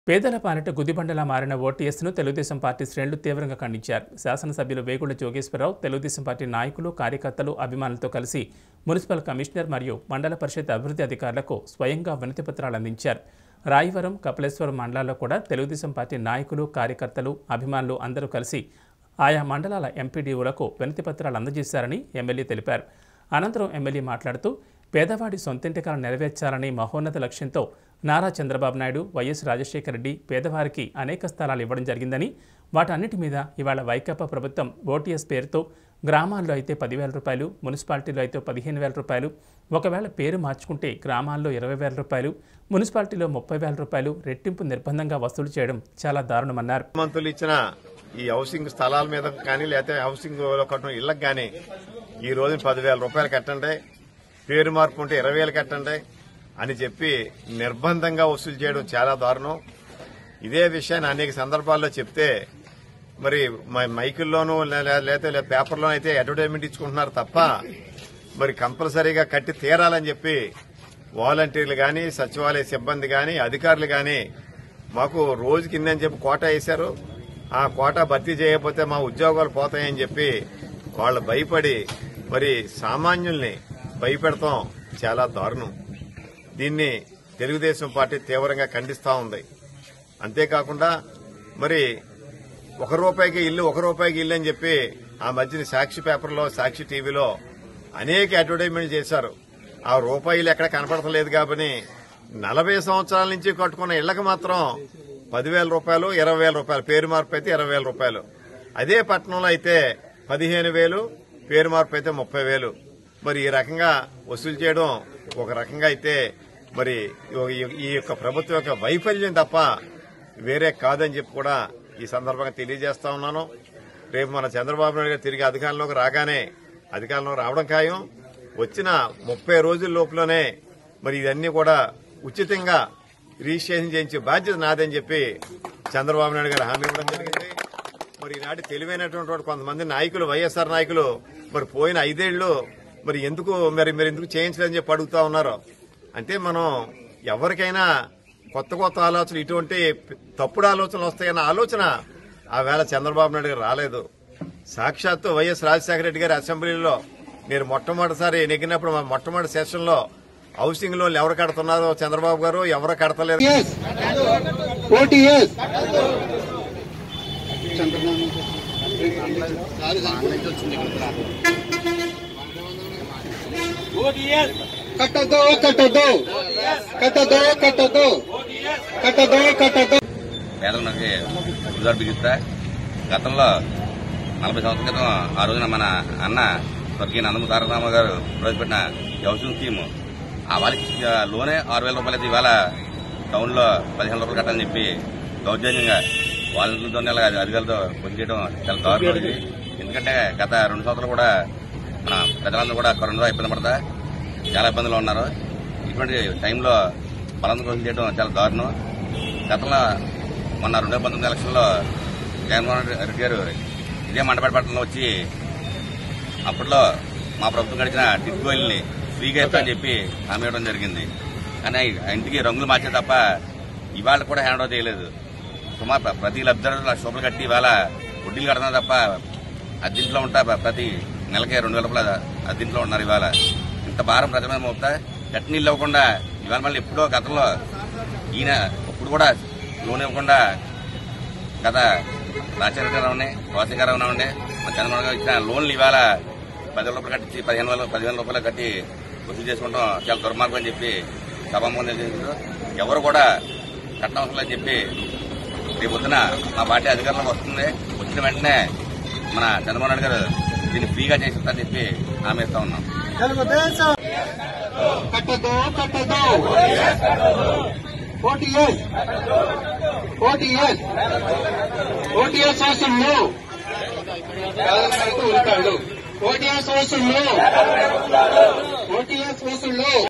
పేదల పాలిట గుదిబండలా మారిన ఓటీఎస్ను తెలుగుదేశం పార్టీ శ్రేణులు తీవ్రంగా ఖండించారు శాసనసభ్యులు వేగుళ్ల జోగేశ్వరరావు తెలుగుదేశం పార్టీ నాయకులు కార్యకర్తలు అభిమానులతో కలిసి మున్సిపల్ కమిషనర్ మరియు మండల పరిషత్ అభివృద్ధి అధికారులకు స్వయంగా వినతి పత్రాలు అందించారు రాయవరం కపిలేశ్వరం మండలాల్లో కూడా తెలుగుదేశం పార్టీ నాయకులు కార్యకర్తలు అభిమానులు అందరూ కలిసి ఆయా మండలాల ఎంపీడీఓలకు వినతి పత్రాలు అందజేశారని ఎమ్మెల్యే తెలిపారు అనంతరం ఎమ్మెల్యే మాట్లాడుతూ పేదవాడి సొంతింటి కల నెరవేర్చాలని మహోన్నత లక్ష్యంతో నారా చంద్రబాబు నాయుడు వైఎస్ రాజశేఖర రెడ్డి పేదవారికి అనేక స్థలాలు ఇవ్వడం జరిగిందని వాటన్నిటి మీద ఇవాళ వైకాపా ప్రభుత్వం ఓటీఎస్ పేరుతో గ్రామాల్లో అయితే పదివేల రూపాయలు మున్సిపాలిటీలో అయితే పదిహేను వేల రూపాయలు ఒకవేళ పేరు మార్చుకుంటే గ్రామాల్లో ఇరవై వేల రూపాయలు మున్సిపాలిటీలో ముప్పై వేల రూపాయలు రెట్టింపు నిర్బంధంగా వసూలు చేయడం చాలా దారుణమన్నారు మంత్రులు ఇచ్చిన ఈ హౌసింగ్ స్థలాల మీద కానీ లేకపోతే హౌసింగ్ లో కట్టిన ఇళ్లకు కానీ ఈ రోజు పదివేల రూపాయలు కట్టండి పేరు మార్పు ఉంటే ఇరవై వేలు కట్టండి అని చెప్పి నిర్బంధంగా వసూలు చేయడం చాలా దారుణం ఇదే విషయాన్ని అనేక సందర్భాల్లో చెప్తే మరి మై- మైకుల్లోనూ లే- లే- లేకపోతే పేపర్లో అయితే అడ్వర్టైజ్మెంట్ ఇచ్చుకుంటున్నారు తప్ప మరి కంపల్సరీగా కట్టి తీరాలని చెప్పి వాలంటీర్లు కానీ సచివాలయ సిబ్బంది కానీ అధికారులు కానీ మాకు రోజుకి ఇన్నని చెప్పి కోట వేశారు ఆ కోట భర్తీ చేయకపోతే మా ఉద్యోగాలు పోతాయని చెప్పి వాళ్ళు భయపడి మరి సామాన్యుల్ని భయపెడతాం చాలా దారుణం దీన్ని తెలుగుదేశం పార్టీ తీవ్రంగా ఖండిస్తా ఉంది అంతేకాకుండా మరి ఒక రూపాయికి ఇల్లు ఒక రూపాయికి ఇల్లు అని చెప్పి ఆ మధ్యన సాక్షి పేపర్లో సాక్షి టీవీలో అనేక అడ్వర్టైజ్మెంట్ చేశారు ఆ రూపాయలు ఎక్కడ కనపడతలేదు కాబట్టి నలభై సంవత్సరాల నుంచి కట్టుకున్న ఇళ్లకు మాత్రం పదివేల రూపాయలు ఇరవై వేల రూపాయలు పేరు మార్పు అయితే ఇరవై వేల రూపాయలు అదే పట్టణంలో అయితే పదిహేను వేలు పేరు మార్పు అయితే ముప్పై వేలు మరి ఈ రకంగా వసూలు చేయడం ఒక రకంగా అయితే మరి ఈ- ఈ యొక్క ప్రభుత్వం యొక్క వైఫల్యం తప్ప వేరే కాదని చెప్పి కూడా ఈ సందర్భంగా తెలియజేస్తా ఉన్నాను రేపు మన చంద్రబాబు నాయుడు గారు తిరిగి అధికారంలోకి రాగానే అధికారంలోకి రావడం ఖాయం వచ్చిన ముప్పై రోజుల లోపులోనే మరి ఇవన్నీ కూడా ఉచితంగా రిజిస్ట్రేషన్ చేయించే బాధ్యత నాదని చెప్పి చంద్రబాబు నాయుడు గారు హామీ ఇవ్వడం జరిగింది మరి ఈనాటి తెలివైనటువంటి వాడు కొంతమంది నాయకులు వైఎస్ఆర్ నాయకులు మరి పోయిన ఐదేళ్లు మరి ఎందుకు మరి మీరు ఎందుకు చేయించలేదని చెప్పి అడుగుతా ఉన్నారు అంటే మనం ఎవరికైనా కొత్త కొత్త ఆలోచనలు ఇటువంటి తప్పుడు ఆలోచనలు వస్తాయన్న ఆలోచన ఆ వేళ చంద్రబాబు నాయుడు గారు రాలేదు సాక్షాత్తు వైఎస్ రాజశేఖర రెడ్డి గారి అసెంబ్లీలో మీరు మొట్టమొదటిసారి నెగ్గినప్పుడు మా మొట్టమొదటి సెషన్లో హౌసింగ్ లోన్లు ఎవరు కడుతున్నారో చంద్రబాబు గారు ఎవరు కడతలేరు ఓటీఎస్ ఓటీఎస్ కట్టదు కట్టదు కట్టదు కట్టదు కట్టదు కట్టదు పేదలకు గుజరాత్ బిగిస్తా గతంలో నలభై సంవత్సరాల క్రితం ఆ రోజున మన అన్న స్వర్గీయ నందమూరి తారక రామారావు గారు ప్రవేశపెట్టిన ఈ హౌసింగ్ స్కీమ్ ఆ వాళ్ళకి ఆ లోనే ఆరు వేల రూపాయలు అయితే ఇవాళ టౌన్ లో పదిహేను రూపాయలు కట్టాలని చెప్పి దౌర్జన్యంగా వాళ్ళతో అధికారులతో పనిచేయడం చాలా దారుణం ఇది ఎందుకంటే గత రెండు సంవత్సరాలు కూడా మన ప్రజలందరూ కూడా కరోనాలో ఇబ్బంది పడతా చాలా ఇబ్బందులు ఉన్నారు ఇటువంటి టైంలో బలంతో కోసం చేయడం చాలా దారుణం గతంలో మొన్న రెండు వేల పంతొమ్మిది ఎలక్షన్లో జగన్మోహన్ రెడ్డి గారు ఇదే మండపేట పట్టణంలో వచ్చి అప్పట్లో మా ప్రభుత్వం గడిచిన టిట్కోయిల్ని ఫ్రీగా ఇస్తా అని చెప్పి హామీ ఇవ్వడం జరిగింది కానీ ఆ ఇంటికి రంగులు మార్చే తప్ప ఇవాళ కూడా హ్యాండ్ ఓవర్ చేయలేదు సుమారు ప్ర- ప్రతి లబ్ధిదారులు లక్ష రూపాయలు కట్టి ఇవాళ వడ్డీలు కడుతున్నారు తప్ప అద్దీంట్లో ఉంటా ప్ర- ప్రతి నెలకి రెండు వేల రూపాయలు అద్దీంట్లో ఉన్నారు ఇవాళ ఇంత భారం ప్రజల మీద మోపుతా కట్టిన ఇల్లు ఇవ్వకుండా ఇవాళ మళ్ళీ ఎప్పుడో గతంలో ఈయన ఇప్పుడు కూడా లోన్ ఇవ్వకుండా గత రాజశేఖర గారు ఉండే వాసి గారు ఉండే మన చంద్రబాబు గారు ఇచ్చిన లోన్లు ఇవాళ పదివేల రూపాయలు కట్టించి పదిహేను వేల పదివేల రూపాయలు కట్టి వసూలు చేసుకుంటాం చాలా దుర్మార్గం అని చెప్పి సభాముఖం తెలియజేశారు ఎవరు కూడా కట్టనవసరం లేదని చెప్పి రేపు పొద్దున మా పార్టీ అధికారంలోకి వస్తుంది వచ్చిన వెంటనే మన చంద్రబాబు నాయుడు గారు దీన్ని ఫ్రీగా చేసిస్తారని చెప్పి హామీ ఇస్తా ఉన్నాం కట్టదు కట్టదు ఓటీఎస్ ఓటీఎస్ ఓటీఎస్ అవసరంలో ఉంటాడు ఓటీఎస్ అవసరంలో ఓటీఎస్ అవసరంలో